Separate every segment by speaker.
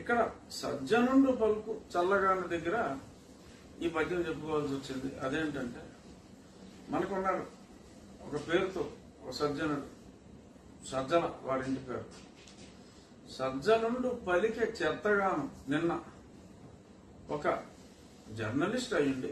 Speaker 1: ఇక్కడ సజ్జనుండు పలుకు చల్లగాని దగ్గర ఈ పద్యం చెప్పుకోవాల్సి వచ్చింది అదేంటంటే మనకున్నాడు ఒక పేరుతో ఒక సజ్జనుడు సజ్జన వాడింటి పేరు సజ్జనుడు పలికే చెత్తగాను నిన్న ఒక జర్నలిస్ట్ అయ్యుండి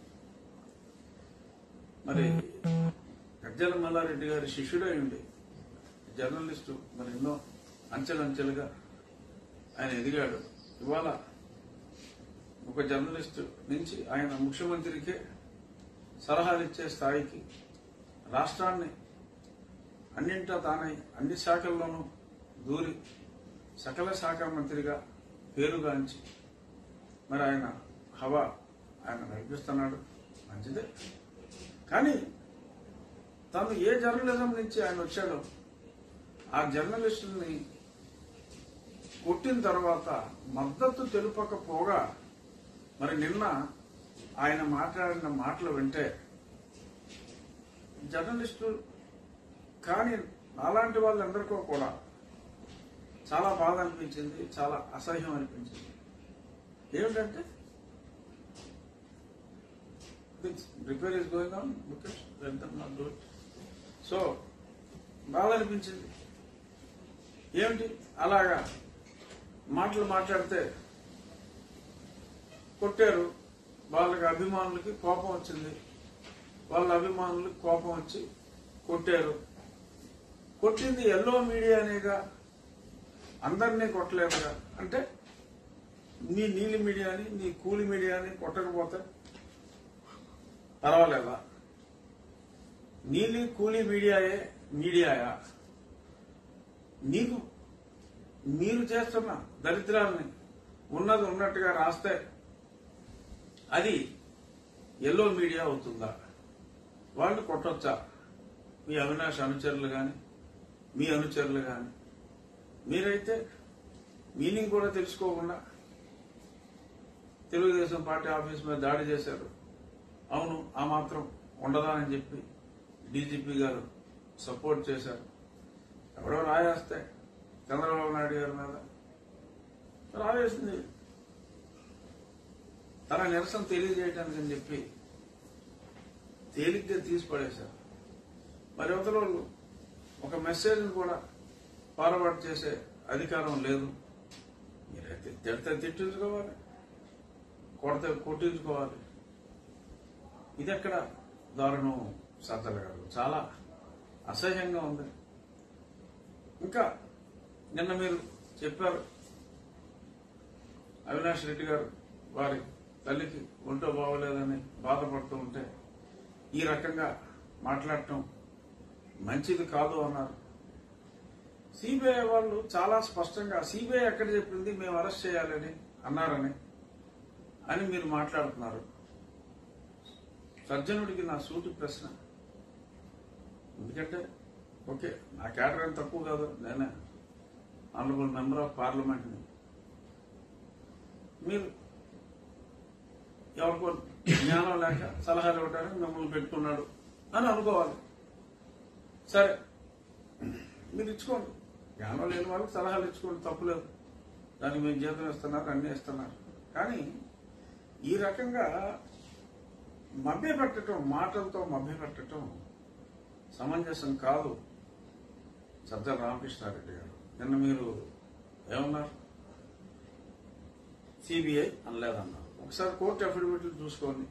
Speaker 1: మరి గజ్జల మల్లారెడ్డి గారి శిష్యుడు అయ్యుండి జర్నలిస్టు మరి ఎన్నో అంచెలంచెలుగా ఆయన ఎదిగాడు ఇవాళ ఒక జర్నలిస్టు నుంచి ఆయన ముఖ్యమంత్రికే సలహాలు ఇచ్చే స్థాయికి రాష్ట్రాన్ని అన్నింటా తానై అన్ని శాఖల్లోనూ దూరి సకల శాఖ మంత్రిగా పేరుగాంచి మరి ఆయన హవా ఆయన నడిపిస్తున్నాడు మంచిదే కానీ తను ఏ జర్నలిజం నుంచి ఆయన వచ్చాడో ఆ జర్నలిస్టుల్ని కొట్టిన తర్వాత మద్దతు తెలుపకపోగా మరి నిన్న ఆయన మాట్లాడిన మాటలు వింటే జర్నలిస్టులు కానీ అలాంటి వాళ్ళందరికీ కూడా చాలా బాధ అనిపించింది చాలా అసహ్యం అనిపించింది ఏమిటంటే repair is going on Mukesh not do it so బాధ అనిపించింది ఏమిటి అలాగా మాటలు మాట్లాడితే కొట్టారు వాళ్ళకి అభిమానులకి కోపం వచ్చింది వాళ్ళ అభిమానులకి కోపం వచ్చి కొట్టారు కొట్టింది ఎల్లో మీడియానేగా అందరినీ కొట్టలేదుగా అంటే నీ నీలి మీడియాని నీ కూలి మీడియాని కొట్టకపోతే పర్వాలేదా నీలి కూలి మీడియాయే మీడియాయా నీకు మీరు చేస్తున్న దరిద్రాన్ని ఉన్నది ఉన్నట్టుగా రాస్తే అది ఎల్లో మీడియా అవుతుందా వాళ్ళు కొట్టొచ్చా మీ అవినాష్ అనుచరులు కానీ మీ అనుచరులు కానీ మీరైతే మీనింగ్ కూడా తెలుసుకోకుండా తెలుగుదేశం పార్టీ ఆఫీస్ మీద దాడి చేశారు అవును ఆ మాత్రం ఉండదా అని చెప్పి డీజీపీ గారు సపోర్ట్ చేశారు ఎవరో రాయేస్తే చంద్రబాబు నాయుడు గారి మీద రావేసింది తన నిరసన తెలియజేయడానికి అని చెప్పి తేలిగ్గా తీసి పడేశారు మరి అవతల వాళ్ళు ఒక మెసేజ్ కూడా ఫార్వర్డ్ చేసే అధికారం లేదు మీరైతే తిడితే తిట్టించుకోవాలి కొడితే కొట్టించుకోవాలి ఇది ఎక్కడ దారుణం సజ్జల గారు చాలా అసహ్యంగా ఉంది ఇంకా నిన్న మీరు చెప్పారు అవినాష్ రెడ్డి గారు వారి తల్లికి ఒంటో బాగోలేదని బాధపడుతూ ఉంటే ఈ రకంగా మాట్లాడటం మంచిది కాదు అన్నారు సిబిఐ వాళ్ళు చాలా స్పష్టంగా సిబిఐ ఎక్కడ చెప్పింది మేము అరెస్ట్ చేయాలని అన్నారని అని మీరు మాట్లాడుతున్నారు సజ్జనుడికి నా సూటి ప్రశ్న ఎందుకంటే ఓకే నా క్యాడర్ ఏం తక్కువ కాదు నేనే ఆనరబుల్ మెంబర్ ఆఫ్ పార్లమెంట్ని మీరు ఎవరికో జ్ఞానం లేక సలహాలు ఇవ్వడానికి మిమ్మల్ని పెట్టుకున్నాడు అని అనుకోవాలి సరే మీరు ఇచ్చుకోండి జ్ఞానం లేని వాళ్ళకి సలహాలు ఇచ్చుకోండి తప్పులేదు దానికి మేము జీతం ఇస్తున్నారు అన్నీ ఇస్తున్నారు కానీ ఈ రకంగా మభ్యపెట్టడం మాటలతో మభ్యపెట్టడం సమంజసం కాదు సజ్జల రామకృష్ణారెడ్డి గారు నిన్న మీరు ఏమన్నారు సిబిఐ అనలేదన్నారు ఒకసారి కోర్టు అఫిడవిట్లు చూసుకోండి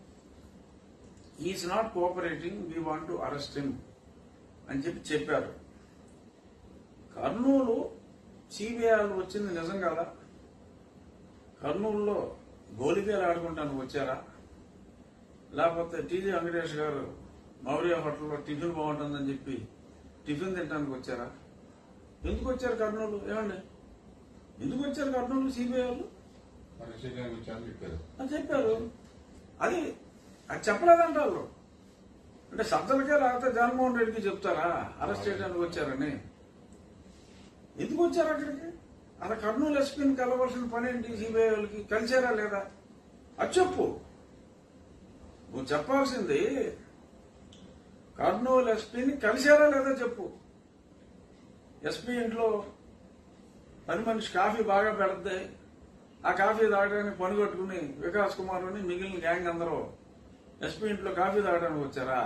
Speaker 1: is not cooperating we want to arrest him అని చెప్పి చెప్పారు కర్నూలు సిబిఐ వచ్చింది నిజం కదా కర్నూలులో గోలికేలు ఆడుకుంటానికి వచ్చారా లేకపోతే టీజీ వెంకటేష్ గారు మౌర్య హోటల్లో టిఫిన్ బాగుంటుందని చెప్పి టిఫిన్ తినడానికి వచ్చారా ఎందుకు వచ్చారు కర్నూలు ఏమండి ఎందుకు వచ్చారు కర్నూలు సిబిఐ వాళ్ళు
Speaker 2: అరెస్ట్ చేయడానికి వచ్చారని చెప్పారు
Speaker 1: అని చెప్పారు అది అది చెప్పలేదంట వాళ్ళు అంటే శబ్దాలకే లేకపోతే జగన్మోహన్ రెడ్డికి చెప్తారా అరెస్ట్ చేయడానికి వచ్చారని ఎందుకు వచ్చారు అక్కడికి అలా కర్నూలు ఎస్పీని కలవలసిన పని ఏంటి సిబిఐ వాళ్ళకి కలిసారా లేదా అది చెప్పు నువ్వు చెప్పాల్సింది కర్నూలు ఎస్పీని కలిసారా లేదా చెప్పు ఎస్పీ ఇంట్లో పని మనిషి కాఫీ బాగా పెడద్ది ఆ కాఫీ తాగడానికి పని కట్టుకుని వికాస్ కుమార్ని మిగిలిన గ్యాంగ్ అందరూ ఎస్పీ ఇంట్లో కాఫీ తాగడానికి వచ్చారా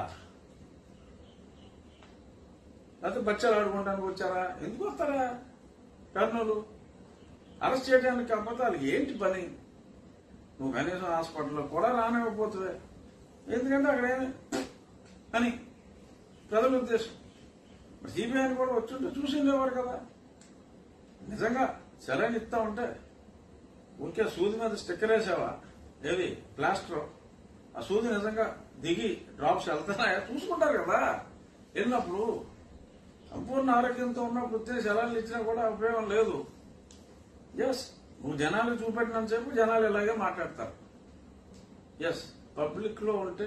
Speaker 1: లేకపోతే బచ్చాలు ఆడుకోవడానికి వచ్చారా ఎందుకు వస్తారా కర్నూలు అరెస్ట్ చేయడానికి అబద్ధాలు ఏంటి పని నువ్వు కనీసం హాస్పిటల్లో కూడా రానివ్వకపోతుంది ఎందుకంటే అక్కడ ఏమి అని ప్రజల ఉద్దేశం మరి సిబిఐని కూడా వచ్చుంటే చూసిండేవారు కదా నిజంగా సెలైన్ ఇస్తా ఉంటే ఊరికే సూది మీద స్టిక్కర్ వేసావా ఏది ప్లాస్టర్ ఆ సూది నిజంగా దిగి డ్రాప్స్ వెళ్తున్నాయా చూసుకుంటారు కదా వెళ్ళినప్పుడు సంపూర్ణ ఆరోగ్యంతో ఉన్నప్పుడు వచ్చే సెలవులు ఇచ్చినా కూడా ఉపయోగం లేదు ఎస్ నువ్వు జనాలు చూపెట్టినంతసేపు జనాలు ఇలాగే మాట్లాడతారు ఎస్ పబ్లిక్ లో ఉంటే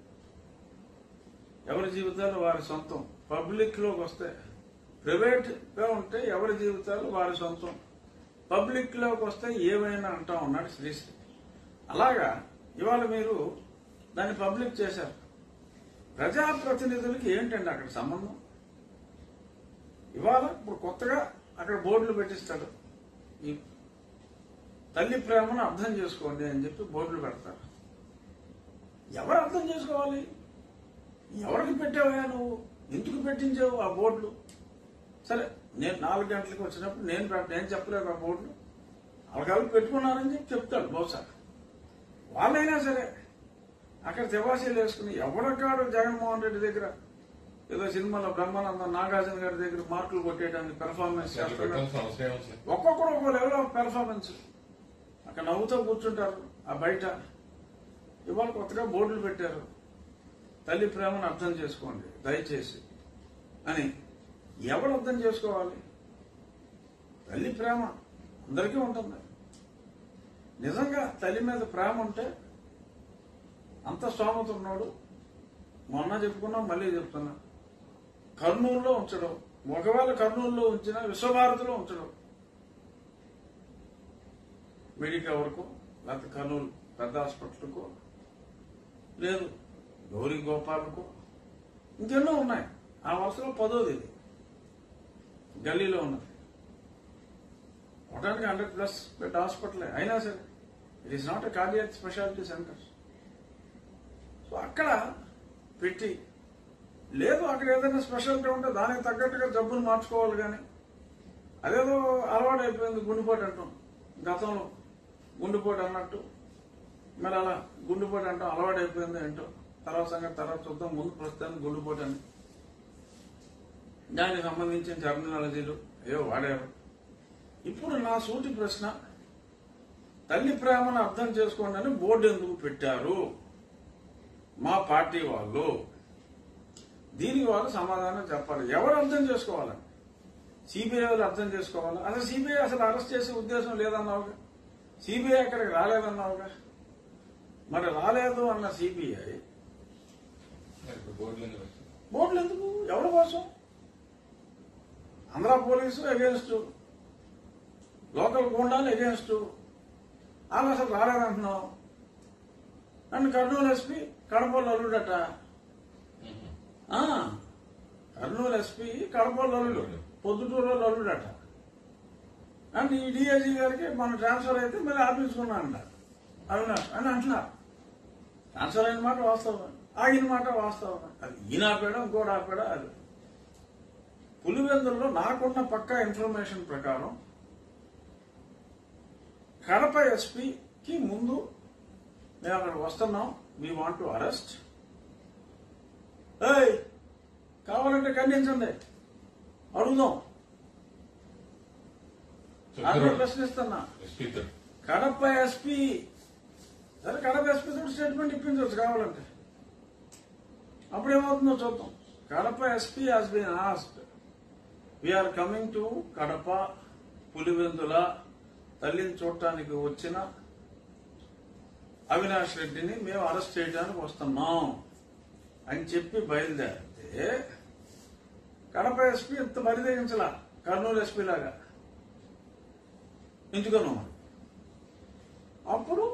Speaker 1: ఎవరి జీవితాలు వారి సొంతం పబ్లిక్ లోకి వస్తే ప్రైవేట్ గా ఉంటే ఎవరి జీవితాలు వారి సొంతం పబ్లిక్ లోకి వస్తే ఏమైనా అంటా ఉన్నాడు శ్రీశ్రీ అలాగా ఇవాళ మీరు దాన్ని పబ్లిక్ చేశారు ప్రజాప్రతినిధులకి ఏంటండి అక్కడ సంబంధం ఇవాళ ఇప్పుడు కొత్తగా అక్కడ బోర్డులు పెట్టిస్తాడు ఈ తల్లి ప్రేమను అర్థం చేసుకోండి అని చెప్పి బోర్డులు పెడతారు ఎవరు అర్థం చేసుకోవాలి ఎవరికి పెట్టావా నువ్వు ఎందుకు పెట్టించావు ఆ బోర్డులు సరే నేను నాలుగు గంటలకు వచ్చినప్పుడు నేను పెట్- నేను చెప్పలేదు ఆ బోర్డులు వాళ్ళకి పెట్టుకున్నారని చెప్పి చెప్తాడు బహుశా వాళ్ళైనా సరే అక్కడ తివాసీలు వేసుకుని ఎవడకాడు జగన్మోహన్ రెడ్డి దగ్గర ఏదో సినిమాలో బ్రహ్మానందం నాగార్జున గారి దగ్గర మార్కులు కొట్టేయడానికి పెర్ఫార్మెన్స్
Speaker 2: దాంట్లో
Speaker 1: చేస్తున్నారు
Speaker 2: పెట్టాల్సిన అవసరం ఏమొస్తుంది
Speaker 1: ఒక్కొక్కరు ఒక్కో లెవెల్ ఆఫ్ పెర్ఫార్మెన్స్ అక్కడ నవ్వుతూ కూర్చుంటారు ఆ బయట ఇవాళ కొత్తగా బోర్డులు పెట్టారు తల్లి ప్రేమను అర్థం చేసుకోండి దయచేసి అని ఎవడు అర్థం చేసుకోవాలి తల్లి ప్రేమ అందరికీ ఉంటుంది నిజంగా తల్లి మీద ప్రేమ ఉంటే అంత స్తోమత ఉన్నాడు మొన్న చెప్పుకున్నాం మళ్ళీ చెప్తున్నా కర్నూలులో ఉంచడం ఒకవేళ కర్నూలులో ఉంచిన విశ్వభారతిలో ఉంచడం మెడికల్ వరకు లేకపోతే కర్నూలు పెద్ద హాస్పిటల్కు లేదు గౌరీ గోపాలకు ఇంకెన్నో ఉన్నాయి ఆ వరుసలో పదోది ఇది గల్లీలో ఉన్నది ఒకటానికి హండ్రెడ్ ప్లస్ బెడ్ హాస్పిటల్ అయినా సరే it is not a cardiac speciality centre so అక్కడ పెట్టి లేదు అక్కడ ఏదైనా స్పెషాలిటీ ఉంటే దానికి తగ్గట్టుగా జబ్బును మార్చుకోవాలి కానీ అదేదో అలవాటు అయిపోయింది గుండెపోటు అంటాం గతంలో గుండెపోటు అన్నట్టు మరి అలా గుండెపోటు అంటాం అలవాటు అయిపోయింది ఏంటో తర్వాత సంగతి తర్వాత చూద్దాం ముందు ప్రస్తుతానికి గుండెపోటు అని దానికి సంబంధించిన టెర్మినాలజీలు ఏవో వాడారు ఇప్పుడు నా సూటి ప్రశ్న తల్లి ప్రేమను అర్థం చేసుకోండి అని బోర్డు ఎందుకు పెట్టారు మా పార్టీ వాళ్ళు దీనికి వాళ్ళు సమాధానం చెప్పాలి ఎవరు అర్థం చేసుకోవాలని సిబిఐ వాళ్ళు అర్థం చేసుకోవాలి అసలు సిబిఐ అసలు అరెస్ట్ చేసే ఉద్దేశం లేదన్నావుగా సిబిఐ అక్కడికి రాలేదన్నావుగా మరి రాలేదు అన్న సిబిఐ
Speaker 2: ఇప్పుడు బోర్డులో నిలబెట్టారు.
Speaker 1: బోర్డులు ఎందుకు ఎవరి కోసం ఆంధ్ర పోలీసు అగేన్స్ట్ లోకల్ గుండాలు అగేన్స్ట్ వాళ్ళు అసలు రాలేదంటున్నావు నన్ను కర్నూలు ఎస్పీ కడపలో అల్లుడట
Speaker 2: మ్మ్.
Speaker 1: ఆ, కర్నూలు ఎస్పీ కడపలో అల్లుడు పొద్దుటూరులో అల్లుడట అండ్ ఈ డిఐజీ గారికి మన ట్రాన్స్ఫర్ అయితే మళ్ళీ ఆపించుకున్నా అంట అవినాష్ అని అంటున్నారు ట్రాన్స్ఫర్ అయిన మాట వాస్తవం ఆగిన మాట వాస్తవం అది ఈయన ఆపాడా ఇంకోటి ఆపాడా అది పులివెందుల్లో నాకున్న పక్కా ఇన్ఫర్మేషన్ ప్రకారం కడప ఎస్పీకి ముందు మేము అక్కడ వస్తున్నాం వీ వాంట్ టు అరెస్ట్ ఏయ్ కావాలంటే ఖండించండి అడుగుదాం అదే
Speaker 2: చెప్తారు
Speaker 1: ప్రశ్నిస్తున్నా
Speaker 2: స్పీకర్
Speaker 1: కడప ఎస్పీ సరే కడప ఎస్పీ తోటి స్టేట్మెంట్ ఇప్పించవచ్చు కావాలంటే అప్పుడు ఏమవుతుందో చూద్దాం Kadapa SP has been asked we are coming to Kadapa Pulivendula తల్లిని చూడటానికి వచ్చిన అవినాష్ రెడ్డిని మేము అరెస్ట్ చేయడానికి వస్తున్నాం అని చెప్పి బయలుదేరితే కడప ఎస్పీ ఇంత మరిదేగించలా కర్నూలు ఎస్పీ లాగా ఎంచుకున్నాం మనం. అప్పుడు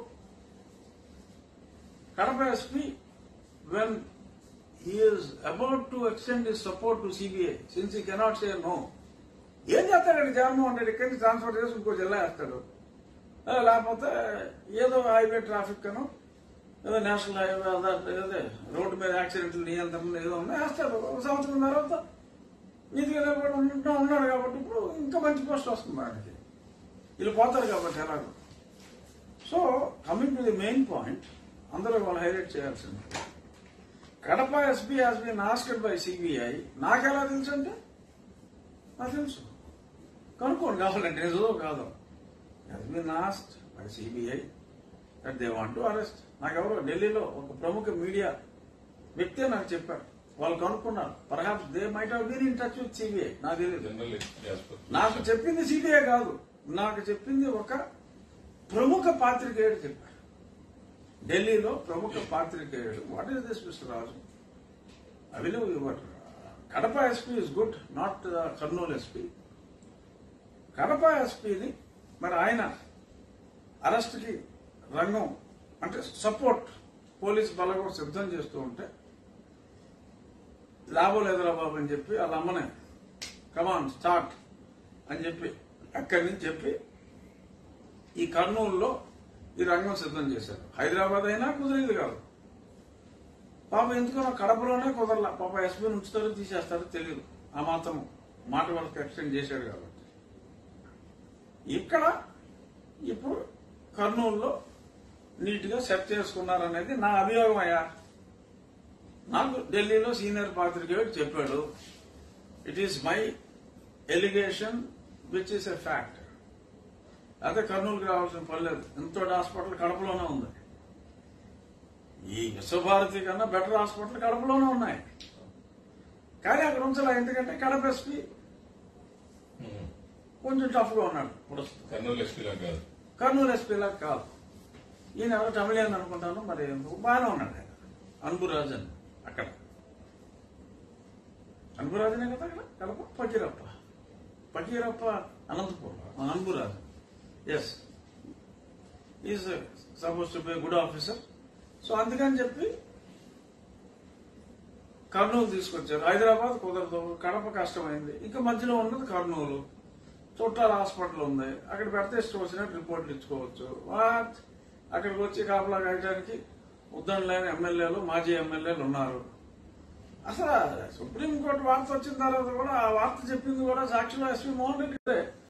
Speaker 1: Kadapa SP when he is about to extend his support to CBI, since he cannot say no, ఏం చేస్తాడండి జగన్మోహన్ రెడ్డి ఇక్కడి నుంచి ట్రాన్స్ఫర్ చేసి ఇంకో జిల్లా వేస్తాడు ఆ, లేకపోతే ఏదో హైవే ట్రాఫిక్ అను ఏదో నేషనల్ హైవే అదే ఏదో రోడ్డు మీద యాక్సిడెంట్లు నియంత్రణ ఏదో ఉన్నాయి వేస్తాడు ఒక సంవత్సరం తర్వాత నీతిగా నిలబడి ఉంటూ ఉన్నాడు కాబట్టి ఇప్పుడు ఇంకా మంచి పోస్ట్ వస్తుంది ఆయనకి వీళ్ళు పోతారు కాబట్టి ఎలాగో so coming to the main point అందరూ వాళ్ళు హైలైట్ చేయాల్సింది Kadapa SP has been asked by CBI నాకెలా తెలుసు అంటే నాకు తెలుసు కనుక్కోండి కావాలంటే నిజమో కాదు has been asked by CBI that they want to arrest నాకెవరో ఢిల్లీలో ఒక ప్రముఖ మీడియా వ్యక్తే నాకు చెప్పారు వాళ్ళు కనుక్కున్నారు perhaps they might have been in touch with CBI నాకు తెలియదు
Speaker 2: జనరల్ యాజ్ పర్
Speaker 1: నాకు చెప్పింది సిబిఐ కాదు నాకు చెప్పింది ఒక ప్రముఖ పాత్రికేయుడు చెప్పాడు ఢిల్లీలో ప్రముఖ పాత్రికేయుడు what is this mister Raju I will your Kadapa SP is good not Kurnool SP Kadapa ఎస్పీని మరి ఆయన అరెస్ట్కి రంగం అంటే సపోర్ట్ పోలీస్ బలగం సిద్ధం చేస్తూ ఉంటే లాభం లేదురా బాబు అని చెప్పి వాళ్ళ అమ్మనే కమాన్ స్టార్ట్ అని చెప్పి అక్కడి నుంచి చెప్పి ఈ కర్నూలులో ఈ రంగం సిద్ధం చేశారు హైదరాబాద్ అయినా కుదిరేది కాదు పాప ఎందుకనో కడపలోనే కుదరలా పాప ఎస్పీని ఉంచుతారో తీసేస్తారో తెలియదు ఆ మాత్రం మాట వరకు ఎక్స్టెండ్ చేశాడు కాబట్టి ఇక్కడ ఇప్పుడు కర్నూలులో నీట్ గా సెట్ చేసుకున్నారనేది నా అభియోగం అయ్యా నాకు ఢిల్లీలో సీనియర్ పాత్రికేయుడు చెప్పాడు it is my allegation which is a fact అదే కర్నూలుకి రావాల్సిన పని లేదు ఎంతో హాస్పిటల్ కడపలోనే ఉంది ఈ విశ్వభారతి కన్నా బెటర్ హాస్పిటల్ కడపలోనే ఉన్నాయి కానీ అక్కడ ఉంచలే ఎందుకంటే కడప ఎస్పీ కొంచెం టఫ్ గా ఉన్నాడు ప్రస్తుతం
Speaker 2: కర్నూలు ఎస్పీ లా కాదు
Speaker 1: కర్నూలు ఎస్పీలా కాదు ఈయన ఎవరో తమిళియన్ అనుకుంటాను మరి ఎందుకు బాగానే ఉన్నాడు ఆయన అన్బురాజన్ అక్కడ అన్బురాజనే కదా అక్కడ Kadapa Pakirappa Pakirappa Anantapur Anburajan yes is suppose to be good officer so అందుకని చెప్పి కర్నూలు తీసుకొచ్చారు హైదరాబాద్ కుదరదు కడప కష్టమైంది ఇంకా మధ్యలో ఉన్నది కర్నూలు చుట్టాల హాస్పిటల్ ఉంది అక్కడ పెడితే ఇష్టం వచ్చినట్టు రిపోర్ట్లు ఇచ్చుకోవచ్చు వాట్ అక్కడికి వచ్చి కాపలా కాయడానికి ఉద్దం లేని ఎమ్మెల్యేలు మాజీ ఎమ్మెల్యేలు ఉన్నారు అసలు సుప్రీంకోర్టు వార్త వచ్చిన తర్వాత కూడా ఆ వార్త చెప్పింది కూడా సాక్షిలో ఎస్పీ మోహన్ రెడ్డి